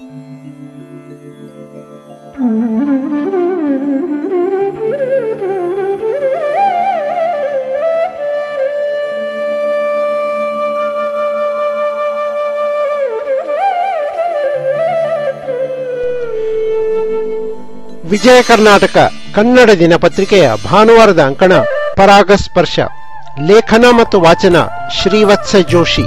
ವಿಜಯ ಕರ್ನಾಟಕ ಕನ್ನಡ ದಿನಪತ್ರಿಕೆಯ ಭಾನುವಾರದ ಅಂಕಣ ಪರಾಗಸ್ಪರ್ಶ ಲೇಖನ ಮತ್ತು ವಾಚನ ಶ್ರೀವತ್ಸ ಜೋಶಿ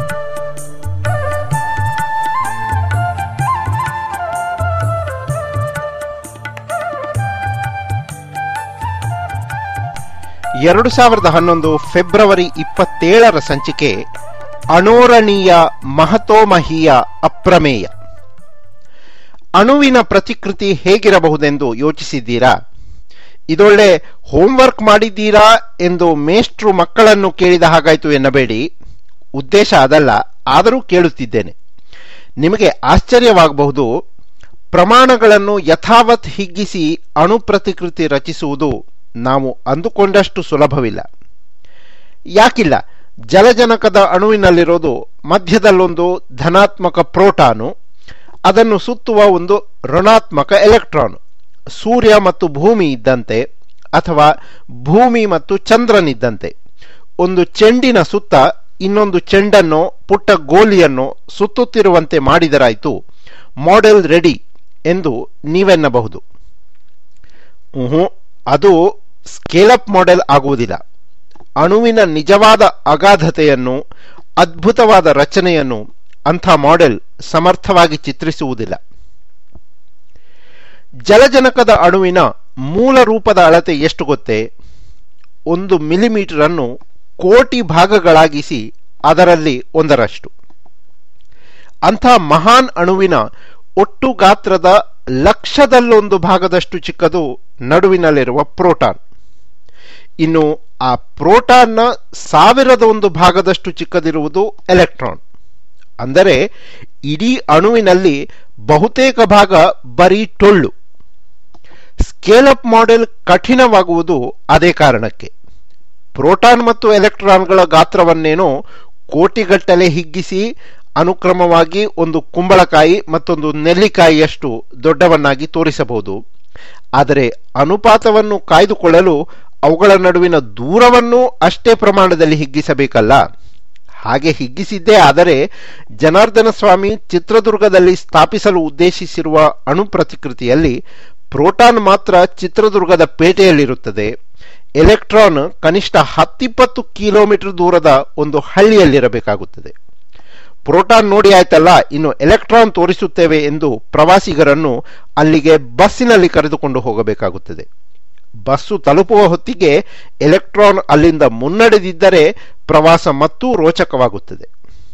ಎರಡು ಸಾವಿರದ ಹನ್ನೊಂದು ಫೆಬ್ರವರಿ ಇಪ್ಪತ್ತೇಳರ ಸಂಚಿಕೆ ಅಣೋರಣೀಯ ಮಹತೋಮಹೀಯ ಅಪ್ರಮೇಯ ಅಣುವಿನ ಪ್ರತಿಕೃತಿ ಹೇಗಿರಬಹುದೆಂದು ಯೋಚಿಸಿದ್ದೀರಾ ಇದೊಳ್ಳೆ ಹೋಂವರ್ಕ್ ಮಾಡಿದ್ದೀರಾ ಎಂದು ಮೇಷ್ಟ್ರು ಮಕ್ಕಳನ್ನು ಕೇಳಿದ ಹಾಗಾಯಿತು ಎನ್ನಬೇಡಿ ಉದ್ದೇಶ ಅದಲ್ಲ ಆದರೂ ಕೇಳುತ್ತಿದ್ದೇನೆ ನಿಮಗೆ ಆಶ್ಚರ್ಯವಾಗಬಹುದು ಪ್ರಮಾಣಗಳನ್ನು ಯಥಾವತ್ ಹಿಗ್ಗಿಸಿ ಅಣು ಪ್ರತಿಕೃತಿ ರಚಿಸುವುದು ನಾವು ಅಂದುಕೊಂಡಷ್ಟು ಸುಲಭವಿಲ್ಲ ಯಾಕಿಲ್ಲ ಜಲಜನಕದ ಅಣುವಿನಲ್ಲಿರೋದು ಮಧ್ಯದಲ್ಲೊಂದು ಧನಾತ್ಮಕ ಪ್ರೋಟಾನು ಅದನ್ನು ಸುತ್ತುವ ಒಂದು ಋಣಾತ್ಮಕ ಎಲೆಕ್ಟ್ರಾನ್ ಸೂರ್ಯ ಮತ್ತು ಭೂಮಿ ಇದ್ದಂತೆ ಅಥವಾ ಭೂಮಿ ಮತ್ತು ಚಂದ್ರನಿದ್ದಂತೆ ಒಂದು ಚೆಂಡಿನ ಸುತ್ತ ಇನ್ನೊಂದು ಚೆಂಡನ್ನು ಪುಟ್ಟ ಗೋಲಿಯನ್ನು ಸುತ್ತುತ್ತಿರುವಂತೆ ಮಾಡಿದರಾಯಿತು ಮಾಡೆಲ್ ರೆಡಿ ಎಂದು ನೀವೆನ್ನಬಹುದು ಊಹು ಅದು ಸ್ಕೇಲಪ್ ಮಾಡೆಲ್ ಆಗುವುದಿಲ್ಲ ಅಣುವಿನ ನಿಜವಾದ ಅಗಾಧತೆಯನ್ನು ಅದ್ಭುತವಾದ ರಚನೆಯನ್ನು ಅಂಥ ಮಾಡೆಲ್ ಸಮರ್ಥವಾಗಿ ಚಿತ್ರಿಸುವುದಿಲ್ಲ ಜಲಜನಕದ ಅಣುವಿನ ಮೂಲ ರೂಪದ ಅಳತೆ ಎಷ್ಟು ಗೊತ್ತೇ ಒಂದು ಮಿಲಿಮೀಟರ್ ಅನ್ನು ಕೋಟಿ ಭಾಗಗಳಾಗಿಸಿ ಅದರಲ್ಲಿ ಒಂದರಷ್ಟು ಅಂಥ ಮಹಾನ್ ಅಣುವಿನ ಒಟ್ಟು ಗಾತ್ರದ ಲಕ್ಷದಲ್ಲೊಂದು ಭಾಗದಷ್ಟು ಚಿಕ್ಕದು ನಡುವಿನಲ್ಲಿರುವ ಪ್ರೋಟಾನ್ ಇನ್ನು ಆ ಪ್ರೋಟಾನ್ನ ಸಾವಿರದ ಒಂದು ಭಾಗದಷ್ಟು ಚಿಕ್ಕದಿರುವುದು ಎಲೆಕ್ಟ್ರಾನ್ ಅಂದರೆ ಇಡೀ ಅಣುವಿನಲ್ಲಿ ಬಹುತೇಕ ಭಾಗ ಬರೀ ಟೊಳ್ಳು ಸ್ಕೇಲಪ್ ಮಾಡೆಲ್ ಕಠಿಣವಾಗುವುದು ಅದೇ ಕಾರಣಕ್ಕೆ ಪ್ರೋಟಾನ್ ಮತ್ತು ಎಲೆಕ್ಟ್ರಾನ್ಗಳ ಗಾತ್ರವನ್ನೇನೋ ಕೋಟಿಗಟ್ಟಲೆ ಹಿಗ್ಗಿಸಿ ಅನುಕ್ರಮವಾಗಿ ಒಂದು ಕುಂಬಳಕಾಯಿ ಮತ್ತೊಂದು ನೆಲ್ಲಿಕಾಯಿಯಷ್ಟು ದೊಡ್ಡವನ್ನಾಗಿ ತೋರಿಸಬಹುದು ಆದರೆ ಅನುಪಾತವನ್ನು ಕಾಯ್ದುಕೊಳ್ಳಲು ಅವುಗಳ ನಡುವಿನ ದೂರವನ್ನೂ ಅಷ್ಟೇ ಪ್ರಮಾಣದಲ್ಲಿ ಹಿಗ್ಗಿಸಬೇಕಲ್ಲ ಹಾಗೆ ಹಿಗ್ಗಿಸಿದ್ದೇ ಆದರೆ ಜನಾರ್ದನ ಸ್ವಾಮಿ ಚಿತ್ರದುರ್ಗದಲ್ಲಿ ಸ್ಥಾಪಿಸಲು ಉದ್ದೇಶಿಸಿರುವ ಅಣು ಪ್ರತಿಕೃತಿಯಲ್ಲಿ ಪ್ರೋಟಾನ್ ಮಾತ್ರ ಚಿತ್ರದುರ್ಗದ ಪೇಟೆಯಲ್ಲಿರುತ್ತದೆ ಎಲೆಕ್ಟ್ರಾನ್ ಕನಿಷ್ಠ ಹತ್ತಿಪ್ಪತ್ತು ಕಿಲೋಮೀಟರ್ ದೂರದ ಒಂದು ಹಳ್ಳಿಯಲ್ಲಿರಬೇಕಾಗುತ್ತದೆ ಪ್ರೋಟಾನ್ ನೋಡಿ ಆಯ್ತಲ್ಲ ಇನ್ನು ಎಲೆಕ್ಟ್ರಾನ್ ತೋರಿಸುತ್ತೇವೆ ಎಂದು ಪ್ರವಾಸಿಗರನ್ನು ಅಲ್ಲಿಗೆ ಬಸ್ಸಿನಲ್ಲಿ ಕರೆದುಕೊಂಡು ಹೋಗಬೇಕಾಗುತ್ತದೆ ಬಸ್ಸು ತಲುಪುವ ಹೊತ್ತಿಗೆ ಎಲೆಕ್ಟ್ರಾನ್ ಅಲ್ಲಿಂದ ಮುನ್ನಡೆದಿದ್ದರೆ ಪ್ರವಾಸ ಮತ್ತೂ ರೋಚಕವಾಗುತ್ತದೆ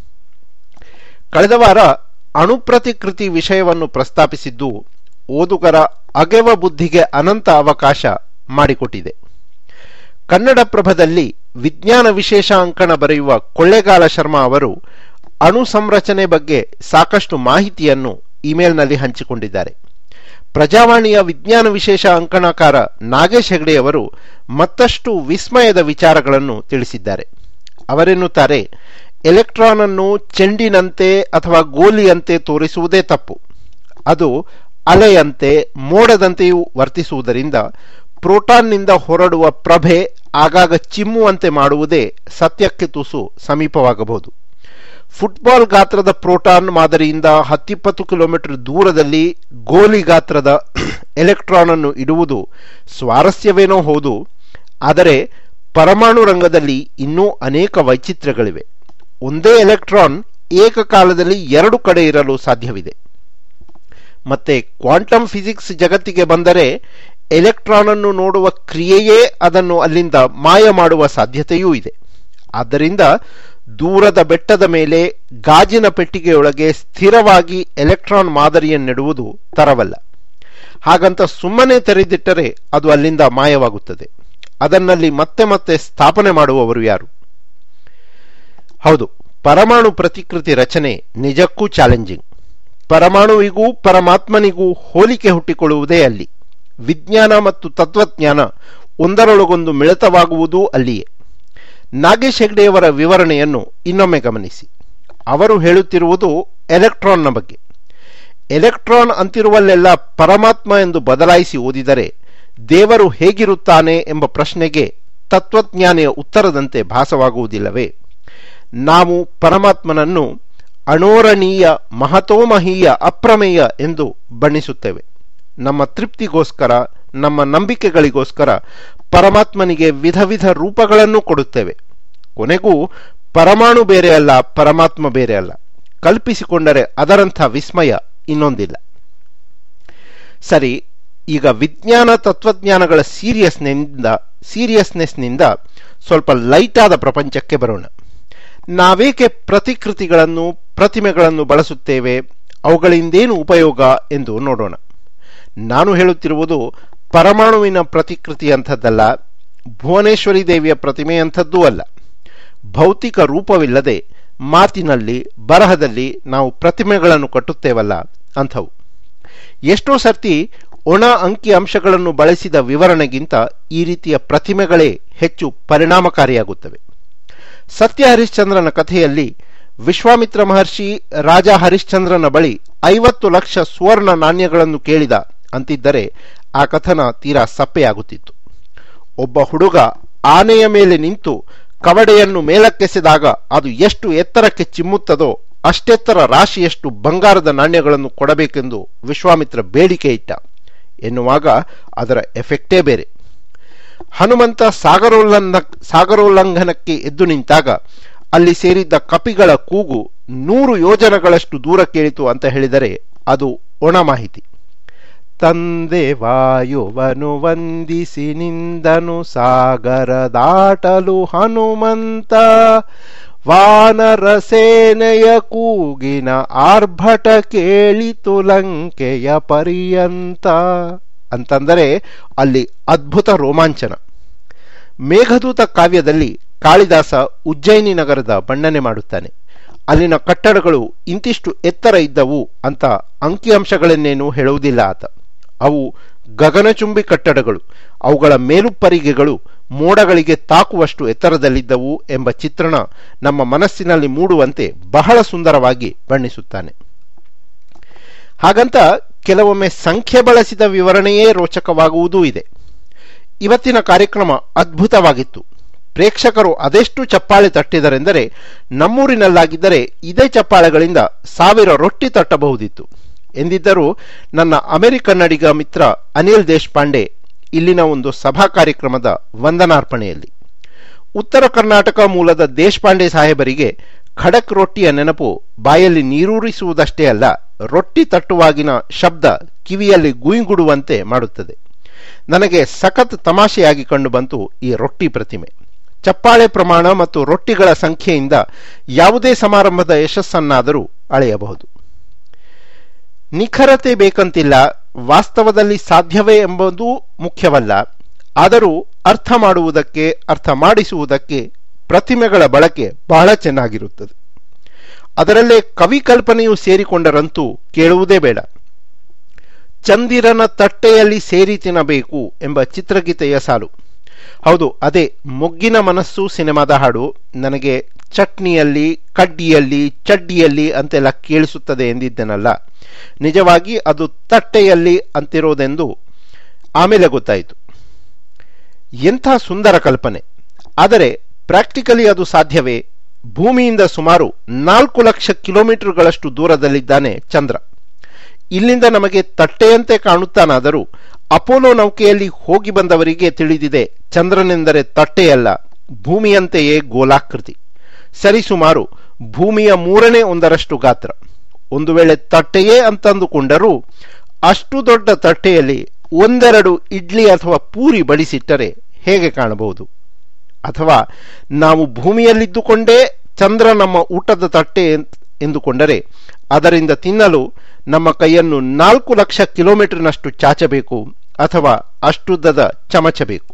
ಕಳೆದ ವಾರ ಅಣು ಪ್ರತಿಕೃತಿ ವಿಷಯವನ್ನು ಪ್ರಸ್ತಾಪಿಸಿದ್ದು ಓದುಗರ ಅಗೆವ ಬುದ್ಧಿಗೆ ಅನಂತ ಅವಕಾಶ ಮಾಡಿಕೊಟ್ಟಿದೆ ಕನ್ನಡಪ್ರಭದಲ್ಲಿ ವಿಜ್ಞಾನ ವಿಶೇಷ ಅಂಕಣ ಬರೆಯುವ ಕೊಳ್ಳೇಗಾಲ ಶರ್ಮಾ ಅವರು ಅಣು ಸಂರಚನೆ ಬಗ್ಗೆ ಸಾಕಷ್ಟು ಮಾಹಿತಿಯನ್ನು ಇಮೇಲ್ನಲ್ಲಿ ಹಂಚಿಕೊಂಡಿದ್ದಾರೆ ಪ್ರಜಾವಾಣಿಯ ವಿಜ್ಞಾನ ವಿಶೇಷ ಅಂಕಣಕಾರ ನಾಗೇಶ್ ಹೆಗಡೆಯವರು ಮತ್ತಷ್ಟು ವಿಸ್ಮಯದ ವಿಚಾರಗಳನ್ನು ತಿಳಿಸಿದ್ದಾರೆ ಅವರೆನ್ನುತ್ತಾರೆ ಎಲೆಕ್ಟ್ರಾನ್ ಅನ್ನು ಚೆಂಡಿನಂತೆ ಅಥವಾ ಗೋಲಿಯಂತೆ ತೋರಿಸುವುದೇ ತಪ್ಪು ಅದು ಅಲೆಯಂತೆ ಮೋಡದಂತೆಯೂ ವರ್ತಿಸುವುದರಿಂದ ಪ್ರೋಟಾನ್ನಿಂದ ಹೊರಡುವ ಪ್ರಭೆ ಆಗಾಗ ಚಿಮ್ಮುವಂತೆ ಮಾಡುವುದೇ ಸತ್ಯಕ್ಕೆ ತುಸು ಸಮೀಪವಾಗಬಹುದು ಫುಟ್ಬಾಲ್ ಗಾತ್ರದ ಪ್ರೋಟಾನ್ ಮಾದರಿಯಿಂದ ಹತ್ತಿಪ್ಪತ್ತು ಕಿಲೋಮೀಟರ್ ದೂರದಲ್ಲಿ ಗೋಲಿ ಗಾತ್ರದ ಎಲೆಕ್ಟ್ರಾನ್ ಅನ್ನು ಇಡುವುದು ಸ್ವಾರಸ್ಯವೇನೋ ಹೌದು ಆದರೆ ಪರಮಾಣು ರಂಗದಲ್ಲಿ ಇನ್ನೂ ಅನೇಕ ವೈಚಿತ್ರ್ಯಗಳಿವೆ ಒಂದೇ ಎಲೆಕ್ಟ್ರಾನ್ ಏಕಕಾಲದಲ್ಲಿ ಎರಡು ಕಡೆ ಇರಲು ಸಾಧ್ಯವಿದೆ ಮತ್ತೆ ಕ್ವಾಂಟಮ್ ಫಿಸಿಕ್ಸ್ ಜಗತ್ತಿಗೆ ಬಂದರೆ ಎಲೆಕ್ಟ್ರಾನ್ ಅನ್ನು ನೋಡುವ ಕ್ರಿಯೆಯೇ ಅದನ್ನು ಅಲ್ಲಿಂದ ಮಾಯ ಮಾಡುವ ಸಾಧ್ಯತೆಯೂ ಇದೆ ಆದ್ದರಿಂದ ದೂರದ ಬೆಟ್ಟದ ಮೇಲೆ ಗಾಜಿನ ಪೆಟ್ಟಿಗೆಯೊಳಗೆ ಸ್ಥಿರವಾಗಿ ಎಲೆಕ್ಟ್ರಾನ್ ಮಾದರಿಯನ್ನಿಡುವುದು ತರವಲ್ಲ ಹಾಗಂತ ಸುಮ್ಮನೆ ತೆರೆದಿಟ್ಟರೆ ಅದು ಅಲ್ಲಿಂದ ಮಾಯವಾಗುತ್ತದೆ ಅದನ್ನಲ್ಲಿ ಮತ್ತೆ ಮತ್ತೆ ಸ್ಥಾಪನೆ ಮಾಡುವವರು ಯಾರು ಹೌದು ಪರಮಾಣು ಪ್ರತಿಕೃತಿ ರಚನೆ ನಿಜಕ್ಕೂ ಚಾಲೆಂಜಿಂಗ್ ಪರಮಾಣುವಿಗೂ ಪರಮಾತ್ಮನಿಗೂ ಹೋಲಿಕೆ ಹುಟ್ಟಿಕೊಳ್ಳುವುದೇ ಅಲ್ಲಿ ವಿಜ್ಞಾನ ಮತ್ತು ತತ್ವಜ್ಞಾನ ಒಂದರೊಳಗೊಂದು ಮಿಳಿತವಾಗುವುದೂ ಅಲ್ಲಿಯೇ ನಾಗೇಶ್ ಹೆಗ್ಡೆಯವರ ವಿವರಣೆಯನ್ನು ಇನ್ನೊಮ್ಮೆ ಗಮನಿಸಿ ಅವರು ಹೇಳುತ್ತಿರುವುದು ಎಲೆಕ್ಟ್ರಾನ್ನ ಬಗ್ಗೆ ಎಲೆಕ್ಟ್ರಾನ್ ಅಂತಿರುವಲ್ಲೆಲ್ಲ ಪರಮಾತ್ಮ ಎಂದು ಬದಲಾಯಿಸಿ ಓದಿದರೆ ದೇವರು ಹೇಗಿರುತ್ತಾನೆ ಎಂಬ ಪ್ರಶ್ನೆಗೆ ತತ್ವಜ್ಞಾನಿಯ ಉತ್ತರದಂತೆ ಭಾಸವಾಗುವುದಿಲ್ಲವೇ ನಾವು ಪರಮಾತ್ಮನನ್ನು ಅಣೋರಣೀಯ ಮಹತೋಮಹೀಯ ಅಪ್ರಮೇಯ ಎಂದು ಬಣ್ಣಿಸುತ್ತೇವೆ ನಮ್ಮ ತೃಪ್ತಿಗೋಸ್ಕರ ನಮ್ಮ ನಂಬಿಕೆಗಳಿಗೋಸ್ಕರ ಪರಮಾತ್ಮನಿಗೆ ವಿಧ ವಿಧ ರೂಪಗಳನ್ನು ಕೊಡುತ್ತೇವೆ ಕೊನೆಗೂ ಪರಮಾಣು ಬೇರೆ ಅಲ್ಲ ಪರಮಾತ್ಮ ಬೇರೆ ಅಲ್ಲ ಕಲ್ಪಿಸಿಕೊಂಡರೆ ಅದರಂಥ ವಿಸ್ಮಯ ಇನ್ನೊಂದಿಲ್ಲ ಸರಿ ಈಗ ವಿಜ್ಞಾನ ತತ್ವಜ್ಞಾನಗಳ ಸೀರಿಯಸ್ನಿಂದ ಸೀರಿಯಸ್ನೆಸ್ನಿಂದ ಸ್ವಲ್ಪ ಲೈಟ್ ಆದ ಪ್ರಪಂಚಕ್ಕೆ ಬರೋಣ ನಾವೇಕೆ ಪ್ರತಿಕೃತಿಗಳನ್ನು ಪ್ರತಿಮೆಗಳನ್ನು ಬಳಸುತ್ತೇವೆ ಅವುಗಳಿಂದೇನು ಉಪಯೋಗ ಎಂದು ನೋಡೋಣ ನಾನು ಹೇಳುತ್ತಿರುವುದು ಪರಮಾಣುವಿನ ಪ್ರತಿಕೃತಿ ಅಂಥದ್ದಲ್ಲ ಭುವನೇಶ್ವರಿ ದೇವಿಯ ಪ್ರತಿಮೆಯಂಥದ್ದೂ ಅಲ್ಲ ಭೌತಿಕ ರೂಪವಿಲ್ಲದೆ ಮಾತಿನಲ್ಲಿ ಬರಹದಲ್ಲಿ ನಾವು ಪ್ರತಿಮೆಗಳನ್ನು ಕಟ್ಟುತ್ತೇವಲ್ಲ ಅಂಥವು ಎಷ್ಟೋ ಸರ್ತಿ ಒಣ ಅಂಕಿ ಅಂಶಗಳನ್ನು ಬಳಸಿದ ವಿವರಣೆಗಿಂತ ಈ ರೀತಿಯ ಪ್ರತಿಮೆಗಳೇ ಹೆಚ್ಚು ಪರಿಣಾಮಕಾರಿಯಾಗುತ್ತವೆ ಸತ್ಯ ಹರಿಶ್ಚಂದ್ರನ ಕಥೆಯಲ್ಲಿ ವಿಶ್ವಾಮಿತ್ರ ಮಹರ್ಷಿ ರಾಜ ಹರಿಶ್ಚಂದ್ರನ ಬಳಿ ಐವತ್ತು ಲಕ್ಷ ಸುವರ್ಣ ನಾಣ್ಯಗಳನ್ನು ಕೇಳಿದ ಅಂತಿದ್ದರೆ ಆ ಕಥನ ತೀರಾ ಸಪ್ಪೆಯಾಗುತ್ತಿತ್ತು ಒಬ್ಬ ಹುಡುಗ ಆನೆಯ ಮೇಲೆ ನಿಂತು ಕವಡೆಯನ್ನು ಮೇಲಕ್ಕೆಸೆದಾಗ ಅದು ಎಷ್ಟು ಎತ್ತರಕ್ಕೆ ಚಿಮ್ಮುತ್ತದೋ ಅಷ್ಟೆತ್ತರ ರಾಶಿಯಷ್ಟು ಬಂಗಾರದ ನಾಣ್ಯಗಳನ್ನು ಕೊಡಬೇಕೆಂದು ವಿಶ್ವಾಮಿತ್ರ ಬೇಡಿಕೆ ಇಟ್ಟ ಎನ್ನುವಾಗ ಅದರ ಎಫೆಕ್ಟೇ ಬೇರೆ ಹನುಮಂತ ಸಾಗರೋಲ್ಲಂಘ ಸಾಗರೋಲ್ಲಂಘನಕ್ಕೆ ಎದ್ದು ನಿಂತಾಗ ಅಲ್ಲಿ ಸೇರಿದ್ದ ಕಪಿಗಳ ಕೂಗು ನೂರು ಯೋಜನಗಳಷ್ಟು ದೂರ ಕೇಳಿತು ಅಂತ ಹೇಳಿದರೆ ಅದು ಒಣ ಮಾಹಿತಿ ತಂದೆ ವಾಯುವನು ವಂದಿಸಿ ನಿಂದನು ಸಾಗರ ದಾಟಲು ಹನುಮಂತ ವಾನರ ಸೇನೆಯ ಕೂಗಿನ ಆರ್ಭಟ ಕೇಳಿತು ಲಂಕೆಯ ಪರ್ಯಂತ ಅಂತಂದರೆ ಅಲ್ಲಿ ಅದ್ಭುತ ರೋಮಾಂಚನ ಮೇಘದೂತ ಕಾವ್ಯದಲ್ಲಿ ಕಾಳಿದಾಸ ಉಜ್ಜಯಿನಿ ನಗರದ ಬಣ್ಣನೆ ಮಾಡುತ್ತಾನೆ ಅಲ್ಲಿನ ಕಟ್ಟಡಗಳು ಇಂತಿಷ್ಟು ಎತ್ತರ ಇದ್ದವು ಅಂತ ಅಂಕಿಅಂಶಗಳನ್ನೇನು ಹೇಳುವುದಿಲ್ಲ ಆತ ಅವು ಗಗನಚುಂಬಿ ಕಟ್ಟಡಗಳು ಅವುಗಳ ಮೇಲುಪ್ಪರಿಗೆಗಳು ಮೋಡಗಳಿಗೆ ತಾಕುವಷ್ಟು ಎತ್ತರದಲ್ಲಿದ್ದವು ಎಂಬ ಚಿತ್ರಣ ನಮ್ಮ ಮನಸ್ಸಿನಲ್ಲಿ ಮೂಡುವಂತೆ ಬಹಳ ಸುಂದರವಾಗಿ ಬಣ್ಣಿಸುತ್ತಾನೆ ಹಾಗಂತ ಕೆಲವೊಮ್ಮೆ ಸಂಖ್ಯೆ ಬಳಸಿದ ವಿವರಣೆಯೇ ರೋಚಕವಾಗುವುದೂ ಇದೆ ಇವತ್ತಿನ ಕಾರ್ಯಕ್ರಮ ಅದ್ಭುತವಾಗಿತ್ತು ಪ್ರೇಕ್ಷಕರು ಅದೆಷ್ಟು ಚಪ್ಪಾಳೆ ತಟ್ಟಿದರೆಂದರೆ ನಮ್ಮೂರಿನಲ್ಲಾಗಿದ್ದರೆ ಇದೇ ಚಪ್ಪಾಳೆಗಳಿಂದ ಸಾವಿರ ರೊಟ್ಟಿ ತಟ್ಟಬಹುದಿತ್ತು ಎಂದಿದ್ದರೂ ನನ್ನ ಅಮೆರಿಕನ್ನಡಿಗ ಮಿತ್ರ ಅನಿಲ್ ದೇಶಪಾಂಡೆ ಇಲ್ಲಿನ ಒಂದು ಸಭಾ ಕಾರ್ಯಕ್ರಮದ ವಂದನಾರ್ಪಣೆಯಲ್ಲಿ ಉತ್ತರ ಕರ್ನಾಟಕ ಮೂಲದ ದೇಶಪಾಂಡೆ ಸಾಹೇಬರಿಗೆ ಖಡಕ್ ರೊಟ್ಟಿಯ ನೆನಪು ಬಾಯಲ್ಲಿ ನೀರೂರಿಸುವುದಷ್ಟೇ ಅಲ್ಲ ರೊಟ್ಟಿ ತಟ್ಟುವಾಗಿನ ಶಬ್ದ ಕಿವಿಯಲ್ಲಿ ಗುಯಿಂಗುಡುವಂತೆ ಮಾಡುತ್ತದೆ ನನಗೆ ಸಖತ್ ತಮಾಷೆಯಾಗಿ ಕಂಡುಬಂತು ಈ ರೊಟ್ಟಿ ಪ್ರತಿಮೆ ಚಪ್ಪಾಳೆ ಪ್ರಮಾಣ ಮತ್ತು ರೊಟ್ಟಿಗಳ ಸಂಖ್ಯೆಯಿಂದ ಯಾವುದೇ ಸಮಾರಂಭದ ಯಶಸ್ಸನ್ನಾದರೂ ಅಳೆಯಬಹುದು ನಿಖರತೆ ಬೇಕಂತಿಲ್ಲ ವಾಸ್ತವದಲ್ಲಿ ಸಾಧ್ಯವೇ ಎಂಬುದು ಮುಖ್ಯವಲ್ಲ ಆದರೂ ಅರ್ಥ ಮಾಡುವುದಕ್ಕೆ ಅರ್ಥ ಮಾಡಿಸುವುದಕ್ಕೆ ಪ್ರತಿಮೆಗಳ ಬಳಕೆ ಬಹಳ ಚೆನ್ನಾಗಿರುತ್ತದೆ ಅದರಲ್ಲೇ ಕವಿ ಕಲ್ಪನೆಯು ಸೇರಿಕೊಂಡರಂತೂ ಕೇಳುವುದೇ ಬೇಡ ಚಂದಿರನ ತಟ್ಟೆಯಲ್ಲಿ ಸೇರಿ ತಿನ್ನಬೇಕು ಎಂಬ ಚಿತ್ರಗೀತೆಯ ಸಾಲು ಹೌದು ಅದೇ ಮೊಗ್ಗಿನ ಮನಸ್ಸು ಸಿನಿಮಾದ ಹಾಡು ನನಗೆ ಚಟ್ನಿಯಲ್ಲಿ ಕಡ್ಡಿಯಲ್ಲಿ ಚಡ್ಡಿಯಲ್ಲಿ ಅಂತೆಲ್ಲ ಕೇಳಿಸುತ್ತದೆ ಎಂದಿದ್ದೆನಲ್ಲ ನಿಜವಾಗಿ ಅದು ತಟ್ಟೆಯಲ್ಲಿ ಅಂತಿರೋದೆಂದು ಆಮೇಲೆ ಗೊತ್ತಾಯಿತು ಎಂಥ ಸುಂದರ ಕಲ್ಪನೆ ಆದರೆ ಪ್ರಾಕ್ಟಿಕಲಿ ಅದು ಸಾಧ್ಯವೇ ಭೂಮಿಯಿಂದ ಸುಮಾರು ನಾಲ್ಕು ಲಕ್ಷ ಕಿಲೋಮೀಟರ್ಗಳಷ್ಟು ದೂರದಲ್ಲಿದ್ದಾನೆ ಚಂದ್ರ ಇಲ್ಲಿಂದ ನಮಗೆ ತಟ್ಟೆಯಂತೆ ಕಾಣುತ್ತಾನಾದರೂ ಅಪೋಲೋ ನೌಕೆಯಲ್ಲಿ ಹೋಗಿ ಬಂದವರಿಗೆ ತಿಳಿದಿದೆ ಚಂದ್ರನೆಂದರೆ ತಟ್ಟೆಯಲ್ಲ ಭೂಮಿಯಂತೆಯೇ ಗೋಲಾಕೃತಿ ಸರಿಸುಮಾರು ಭೂಮಿಯ ಮೂರನೇ ಒಂದರಷ್ಟು ಗಾತ್ರ ಒಂದು ವೇಳೆ ತಟ್ಟೆಯೇ ಅಂತಂದುಕೊಂಡರೂ ಅಷ್ಟು ದೊಡ್ಡ ತಟ್ಟೆಯಲ್ಲಿ ಒಂದೆರಡು ಇಡ್ಲಿ ಅಥವಾ ಪೂರಿ ಬಡಿಸಿಟ್ಟರೆ ಹೇಗೆ ಕಾಣಬಹುದು ಅಥವಾ ನಾವು ಭೂಮಿಯಲ್ಲಿದ್ದುಕೊಂಡೇ ಚಂದ್ರ ನಮ್ಮ ಊಟದ ತಟ್ಟೆ ಎಂದುಕೊಂಡರೆ ಅದರಿಂದ ತಿನ್ನಲು ನಮ್ಮ ಕೈಯನ್ನು ನಾಲ್ಕು ಲಕ್ಷ ಕಿಲೋಮೀಟರ್ನಷ್ಟು ಚಾಚಬೇಕು ಅಥವಾ ಅಷ್ಟುದ್ದದ ಚಮಚಬೇಕು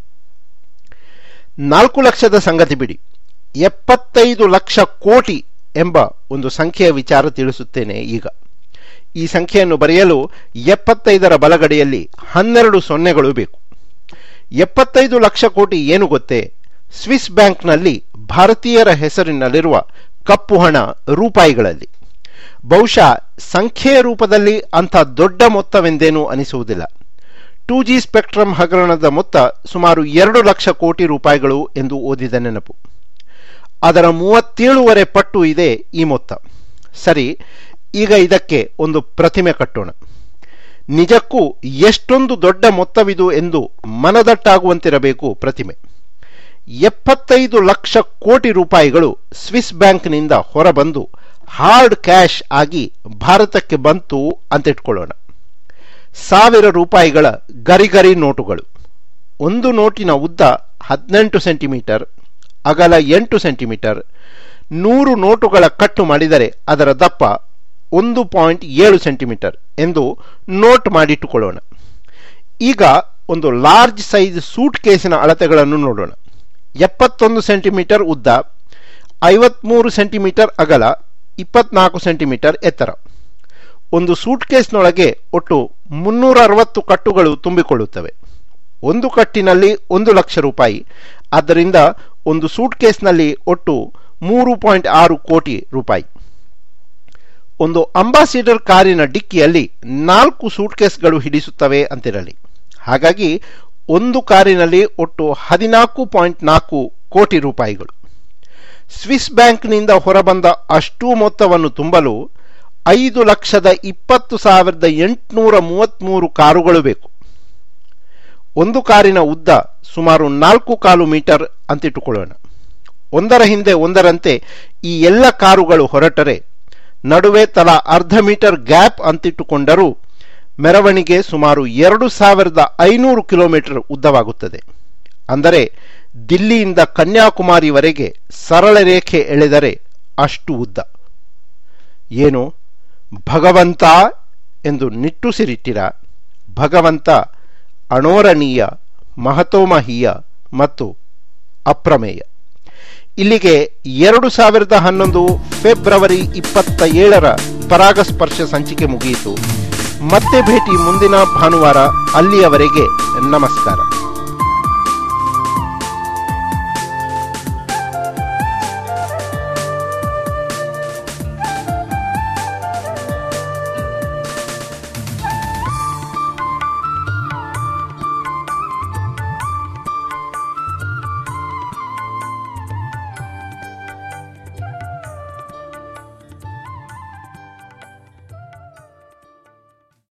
ನಾಲ್ಕು ಲಕ್ಷದ ಸಂಗತಿ ಬಿಡಿ ಎಪ್ಪತ್ತೈದು ಲಕ್ಷ ಕೋಟಿ ಎಂಬ ಒಂದು ಸಂಖ್ಯೆಯ ವಿಚಾರ ತಿಳಿಸುತ್ತೇನೆ ಈಗ ಈ ಸಂಖ್ಯೆಯನ್ನು ಬರೆಯಲು ಎಪ್ಪತ್ತೈದರ ಬಲಗಡೆಯಲ್ಲಿ ಹನ್ನೆರಡು ಸೊನ್ನೆಗಳು ಬೇಕು ಎಪ್ಪತ್ತೈದು ಲಕ್ಷ ಕೋಟಿ ಏನು ಗೊತ್ತೇ ಸ್ವಿಸ್ ಬ್ಯಾಂಕ್ನಲ್ಲಿ ಭಾರತೀಯರ ಹೆಸರಿನಲ್ಲಿರುವ ಕಪ್ಪು ಹಣ ರೂಪಾಯಿಗಳಲ್ಲಿ ಬಹುಶಃ ಸಂಖ್ಯೆಯ ರೂಪದಲ್ಲಿ ಅಂಥ ದೊಡ್ಡ ಮೊತ್ತವೆಂದೇನೂ ಅನಿಸುವುದಿಲ್ಲ ಟೂ ಜಿ ಸ್ಪೆಕ್ಟ್ರಮ್ ಹಗರಣದ ಮೊತ್ತ ಸುಮಾರು ಎರಡು ಲಕ್ಷ ಕೋಟಿ ರೂಪಾಯಿಗಳು ಎಂದು ಓದಿದ ನೆನಪು ಅದರ ಮೂವತ್ತೇಳುವರೆ ಪಟ್ಟು ಇದೆ ಈ ಮೊತ್ತ ಸರಿ ಈಗ ಇದಕ್ಕೆ ಒಂದು ಪ್ರತಿಮೆ ಕಟ್ಟೋಣ ನಿಜಕ್ಕೂ ಎಷ್ಟೊಂದು ದೊಡ್ಡ ಮೊತ್ತವಿದು ಎಂದು ಮನದಟ್ಟಾಗುವಂತಿರಬೇಕು ಪ್ರತಿಮೆ ಎಪ್ಪತ್ತೈದು ಲಕ್ಷ ಕೋಟಿ ರೂಪಾಯಿಗಳು ಸ್ವಿಸ್ ಬ್ಯಾಂಕ್ನಿಂದ ಹೊರಬಂದು ಹಾರ್ಡ್ ಕ್ಯಾಶ್ ಆಗಿ ಭಾರತಕ್ಕೆ ಬಂತು ಅಂತಿಟ್ಕೊಳ್ಳೋಣ ಸಾವಿರ ರೂಪಾಯಿಗಳ ಗರಿಗರಿ ನೋಟುಗಳು ಒಂದು ನೋಟಿನ ಉದ್ದ ಹದಿನೆಂಟು ಸೆಂಟಿಮೀಟರ್ ಅಗಲ ಎಂಟು ಸೆಂಟಿಮೀಟರ್ ನೂರು ನೋಟುಗಳ ಕಟ್ಟು ಮಾಡಿದರೆ ಅದರ ದಪ್ಪ ಒಂದು ಪಾಯಿಂಟ್ ಏಳು ಸೆಂಟಿಮೀಟರ್ ಎಂದು ನೋಟ್ ಮಾಡಿಟ್ಟುಕೊಳ್ಳೋಣ ಈಗ ಒಂದು ಲಾರ್ಜ್ ಸೈಜ್ ಸೂಟ್ ಕೇಸಿನ ಅಳತೆಗಳನ್ನು ನೋಡೋಣ ಎಪ್ಪತ್ತೊಂದು ಸೆಂಟಿಮೀಟರ್ ಉದ್ದ ಐವತ್ಮೂರು ಸೆಂಟಿಮೀಟರ್ ಅಗಲ ಇಪ್ಪತ್ನಾಲ್ಕು ಸೆಂಟಿಮೀಟರ್ ಎತ್ತರ ಒಂದು ಸೂಟ್ ಕೇಸ್ನೊಳಗೆ ಒಟ್ಟು ಮುನ್ನೂರ ಅರವತ್ತು ಕಟ್ಟುಗಳು ತುಂಬಿಕೊಳ್ಳುತ್ತವೆ ಒಂದು ಕಟ್ಟಿನಲ್ಲಿ ಒಂದು ಲಕ್ಷ ರೂಪಾಯಿ ಆದ್ದರಿಂದ ಒಂದು ಸೂಟ್ ಕೇಸ್ನಲ್ಲಿ ಒಟ್ಟು ಮೂರು ಪಾಯಿಂಟ್ ಆರು ಕೋಟಿ ರೂಪಾಯಿ ಒಂದು ಅಂಬಾಸಿಡರ್ ಕಾರಿನ ಡಿಕ್ಕಿಯಲ್ಲಿ ನಾಲ್ಕು ಸೂಟ್ ಕೇಸ್ಗಳು ಹಿಡಿಸುತ್ತವೆ ಅಂತಿರಲಿ ಹಾಗಾಗಿ ಒಂದು ಕಾರಿನಲ್ಲಿ ಒಟ್ಟು ಹದಿನಾಲ್ಕು ಪಾಯಿಂಟ್ ನಾಲ್ಕು ಕೋಟಿ ರೂಪಾಯಿಗಳು ಸ್ವಿಸ್ ಬ್ಯಾಂಕ್ನಿಂದ ಹೊರಬಂದ ಅಷ್ಟೂ ಮೊತ್ತವನ್ನು ತುಂಬಲು ಐದು ಲಕ್ಷದ ಇಪ್ಪತ್ತು ಸಾವಿರದ ಎಂಟುನೂರ ಮೂವತ್ತ್ಮೂರು ಕಾರುಗಳು ಬೇಕು ಒಂದು ಕಾರಿನ ಉದ್ದ ಸುಮಾರು ನಾಲ್ಕು ಕಾಲು ಮೀಟರ್ ಅಂತಿಟ್ಟುಕೊಳ್ಳೋಣ ಒಂದರ ಹಿಂದೆ ಒಂದರಂತೆ ಈ ಎಲ್ಲ ಕಾರುಗಳು ಹೊರಟರೆ ನಡುವೆ ತಲಾ ಅರ್ಧ ಮೀಟರ್ ಗ್ಯಾಪ್ ಅಂತಿಟ್ಟುಕೊಂಡರೂ ಮೆರವಣಿಗೆ ಸುಮಾರು ಎರಡು ಸಾವಿರದ ಐನೂರು ಕಿಲೋಮೀಟರ್ ಉದ್ದವಾಗುತ್ತದೆ ಅಂದರೆ ದಿಲ್ಲಿಯಿಂದ ಕನ್ಯಾಕುಮಾರಿವರೆಗೆ ಸರಳ ರೇಖೆ ಎಳೆದರೆ ಅಷ್ಟು ಉದ್ದ ಏನು ಭಗವಂತ ಎಂದು ನಿಟ್ಟುಸಿರಿಟ್ಟಿರ ಭಗವಂತ ಅಣೋರಣೀಯ ಮಹತೋಮಹೀಯ ಮತ್ತು ಅಪ್ರಮೇಯ ಇಲ್ಲಿಗೆ ಎರಡು ಸಾವಿರದ ಹನ್ನೊಂದು ಫೆಬ್ರವರಿ ಇಪ್ಪತ್ತ ಏಳರ ಪರಾಗಸ್ಪರ್ಶ ಸಂಚಿಕೆ ಮುಗಿಯಿತು ಮತ್ತೆ ಭೇಟಿ ಮುಂದಿನ ಭಾನುವಾರ ಅಲ್ಲಿಯವರೆಗೆ ನಮಸ್ಕಾರ